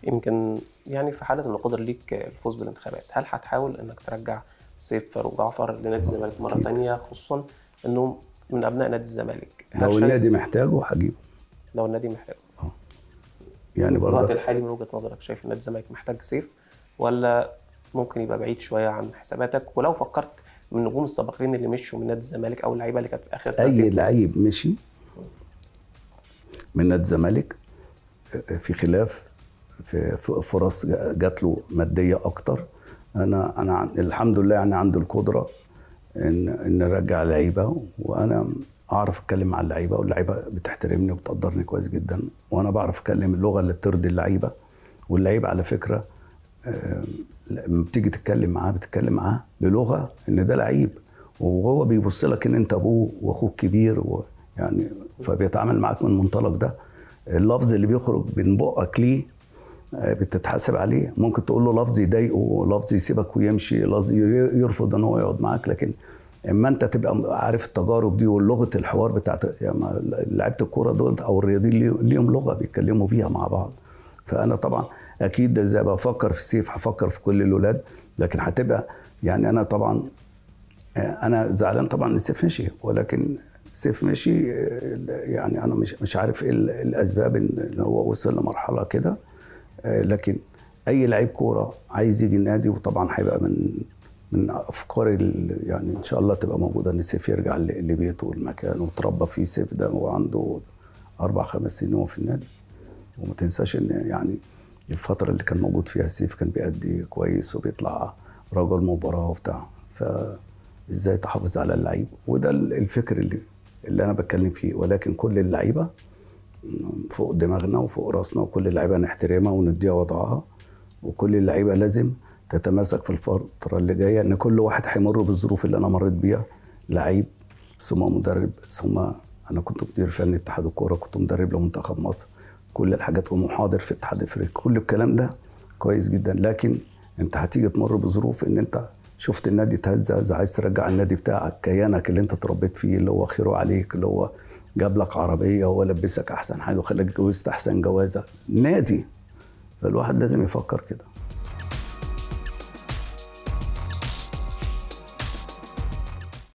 يمكن يعني في حاله ان قدر ليك الفوز بالانتخابات هل هتحاول انك ترجع سيف فاروق جعفر لنادي الزمالك مره أكيد. ثانيه خصوصا انه من ابناء نادي الزمالك هل لو شايف- النادي محتاجه هجيبه لو النادي محتاج يعني في الوقت برضه الحالي من وجهه نظرك شايف ان نادي الزمالك محتاج سيف ولا ممكن يبقى بعيد شويه عن حساباتك ولو فكرت من النجوم السابقين اللي مشوا من نادي الزمالك او اللعيبه اللي كانت في اخر اي سنتين لعيب مشي من نادي الزمالك في خلاف في في فرص جات له ماديه اكتر انا انا عن- الحمد لله يعني عندي القدره ان ان ارجع لعيبه وانا اعرف اتكلم مع اللعيبه واللعيبه بتحترمني وبتقدرني كويس جدا وانا بعرف اتكلم اللغه اللي بترضي اللعيبه واللعيبه على فكره آه، لما بتيجي تتكلم معاه بتتكلم معاه بلغه ان ده لعيب وهو بيبص لك ان انت ابوه واخوك كبير و يعني فبيتعامل معاك من المنطلق ده اللفظ اللي بيخرج من بقك ليه آه، بتتحاسب عليه ممكن تقول له لفظ يضايقه لفظ يسيبك ويمشي لفظ ي- يرفض ان هو يقعد معاك لكن اما انت تبقى عارف التجارب دي ولغه الحوار بتاعت يعني ما- لعيبه الكوره دول او الرياضيين ليه- ليهم لغه بيتكلموا بيها مع بعض فانا طبعا اكيد ده زي بفكر في سيف هفكر في كل الاولاد لكن هتبقى يعني انا طبعا آه، انا زعلان طبعا ان سيف مشي ولكن سيف مشي آه، يعني انا مش مش عارف ايه ال- الاسباب ان هو وصل لمرحله كده آه، لكن اي لعيب كوره عايز يجي النادي وطبعا هيبقى من من افكاري ال- يعني ان شاء الله تبقى موجوده ان سيف يرجع ل- لبيته والمكان وتربى فيه سيف ده هو عنده اربع خمس سنين وهو في النادي وما تنساش ان يعني الفتره اللي كان موجود فيها سيف كان بيأدي كويس وبيطلع رجل مباراه وبتاع فازاي تحافظ على اللعيب وده ال- الفكر اللي اللي انا بتكلم فيه ولكن كل اللعيبه فوق دماغنا وفوق راسنا وكل اللعيبه نحترمها ونديها وضعها وكل اللعيبه لازم تتماسك في الفتره اللي جايه ان كل واحد هيمر بالظروف اللي انا مريت بيها لعيب ثم مدرب ثم انا كنت مدير فني اتحاد الكوره كنت مدرب لمنتخب مصر كل الحاجات ومحاضر في اتحاد افريقيا كل الكلام ده كويس جدا لكن انت هتيجي تمر بظروف ان انت شفت النادي اتهزز عايز ترجع النادي بتاعك كيانك اللي انت اتربيت فيه اللي هو خيره عليك اللي هو جاب لك عربيه وهو لبسك احسن حاجه وخلاك اتجوزت احسن جوازه نادي فالواحد لازم يفكر كده